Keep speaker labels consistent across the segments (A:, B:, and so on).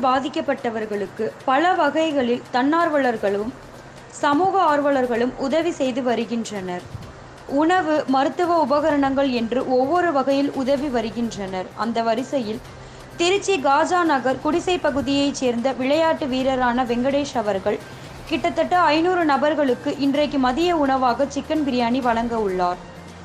A: பாதிக்கப்பட்டவர்களுக்கு பல வகைகளில் தன்னார்வலர்களும் சமூக ஆர்வலர்களும் உதவி செய்து வருகின்றனர் உணவு மருத்துவ உபகரணங்கள் என்று ஒவ்வொரு வகையில் உதவி வருகின்றனர் அந்த வரிசையில் திருச்சி காஜா நகர் குடிசை பகுதியைச் சேர்ந்த விளையாட்டு வீரரான வெங்கடேஷ் அவர்கள் கிட்டத்தட்ட ஐநூறு நபர்களுக்கு இன்றைக்கு மதிய உணவாக சிக்கன் பிரியாணி வழங்க உள்ளார்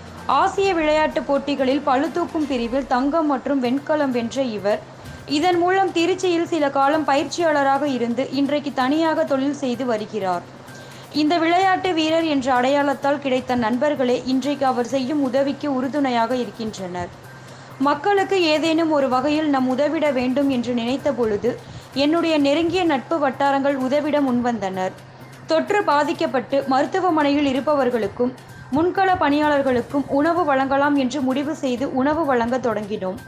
A: ஆசிய விளையாட்டுப் போட்டிகளில் பளுதூக்கும் பிரிவில் தங்கம் மற்றும் வெண்கலம் வென்ற இவர் இதன் மூலம் திருச்சியில் சில காலம் பயிற்சியாளராக இருந்து இன்றைக்கு தனியாக தொழில் செய்து வருகிறார் இந்த விளையாட்டு வீரர் என்ற அடையாளத்தால் கிடைத்த நண்பர்களே இன்றைக்கு அவர் செய்யும் உதவிக்கு உறுதுணையாக இருக்கின்றனர் மக்களுக்கு ஏதேனும் ஒரு வகையில் நம் உதவிட வேண்டும் என்று நினைத்த பொழுது என்னுடைய நெருங்கிய நட்பு வட்டாரங்கள் உதவிட முன்வந்தனர் தொற்று பாதிக்கப்பட்டு மருத்துவமனையில் இருப்பவர்களுக்கும் முன்கள பணியாளர்களுக்கும் உணவு வழங்கலாம் என்று முடிவு செய்து உணவு வழங்க தொடங்கினோம்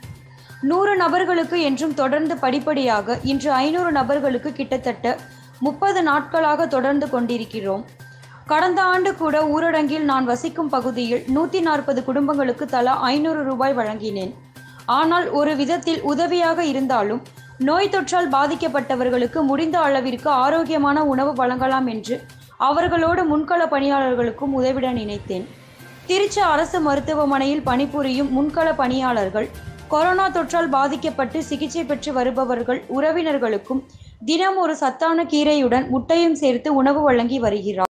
A: நூறு நபர்களுக்கு என்றும் தொடர்ந்து படிப்படியாக இன்று ஐநூறு நபர்களுக்கு கிட்டத்தட்ட முப்பது நாட்களாக தொடர்ந்து கொண்டிருக்கிறோம் கடந்த ஆண்டு கூட ஊரடங்கில் நான் வசிக்கும் பகுதியில் நூற்றி நாற்பது குடும்பங்களுக்கு தலா ஐநூறு ரூபாய் வழங்கினேன் ஆனால் ஒரு விதத்தில் உதவியாக இருந்தாலும் நோய் தொற்றால் பாதிக்கப்பட்டவர்களுக்கு முடிந்த அளவிற்கு ஆரோக்கியமான உணவு வழங்கலாம் என்று அவர்களோடு முன்கள பணியாளர்களுக்கும் உதவிட நினைத்தேன் திருச்சி அரசு மருத்துவமனையில் பணிபுரியும் முன்கள பணியாளர்கள் கொரோனா தொற்றால் பாதிக்கப்பட்டு சிகிச்சை பெற்று வருபவர்கள் உறவினர்களுக்கும் தினம் ஒரு சத்தான கீரையுடன் முட்டையும் சேர்த்து உணவு வழங்கி வருகிறார்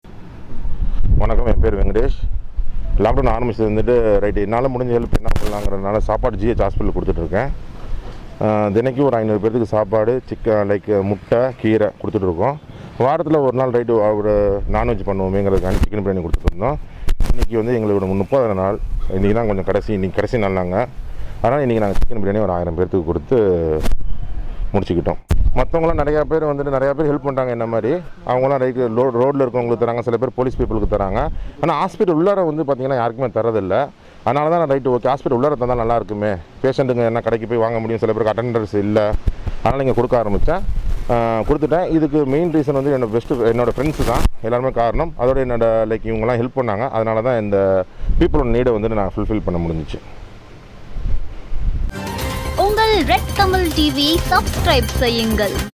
B: வணக்கம் என் பேர் வெங்கடேஷ் லாக்டவுன் ஆரம்பிச்சது வந்துட்டு ரைட்டு என்னால் முடிஞ்ச ஹெல்ப் என்ன பண்ணலாங்கிறதுனால சாப்பாடு ஜிஹெச் ஹாஸ்பிட்டல் கொடுத்துட்ருக்கேன் தினைக்கும் ஒரு ஐநூறு பேருக்கு சாப்பாடு சிக்கன் லைக் முட்டை கீரை கொடுத்துட்ருக்கோம் வாரத்தில் ஒரு நாள் ரைட்டு ஒரு நான்வெஜ் பண்ணுவோமேங்கிறதுக்காண்டி சிக்கன் பிரியாணி கொடுத்துட்ருந்தோம் இன்றைக்கி வந்து எங்களோட முப்பது நாள் இன்றைக்கி தான் கொஞ்சம் கடைசி இன்றைக்கி கடைசி நாள் நாங்கள் அதனால் இன்றைக்கி நாங்கள் சிக்கன் பிரியாணி ஒரு ஆயிரம் பேர்த்துக்கு கொடுத்து முடிச்சுக்கிட்டோம் மற்றவங்களாம் நிறையா பேர் வந்துட்டு நிறையா பேர் ஹெல்ப் பண்ணுறாங்க என்ன மாதிரி அவங்களாம் ரைட் ரோ ரோட்டில் இருக்கவங்களுக்கு தராங்க சில பேர் போலீஸ் பீப்புளுக்கு தராங்க ஆனால் ஹாஸ்பிட்டல் உள்ளார வந்து பார்த்திங்கன்னா யாருக்குமே தரதில்லை அதனால தான் நான் ரைட்டு ஓகே ஹாஸ்பிட்டல் உள்ளார தந்தால் நல்லா இருக்குமே பேஷண்ட்டுங்க என்ன கடைக்கு போய் வாங்க முடியும் சில பேருக்கு அட்டண்டர்ஸ் இல்லை அதனால் இங்கே கொடுக்க ஆரம்பித்தேன் கொடுத்துட்டேன் இதுக்கு மெயின் ரீசன் வந்து என்னோட பெஸ்ட்டு என்னோட ஃப்ரெண்ட்ஸு தான் எல்லாருமே காரணம் அதோட என்னோட லைக் இவங்கெல்லாம் ஹெல்ப் பண்ணாங்க அதனால தான் இந்த பீப்புளோட நீடை வந்துட்டு நான் ஃபுல்ஃபில் பண்ண முடிஞ்சிச்சு
C: உங்கள் ரெட் தமிழ் டிவியை சப்ஸ்கிரைப் செய்யுங்கள்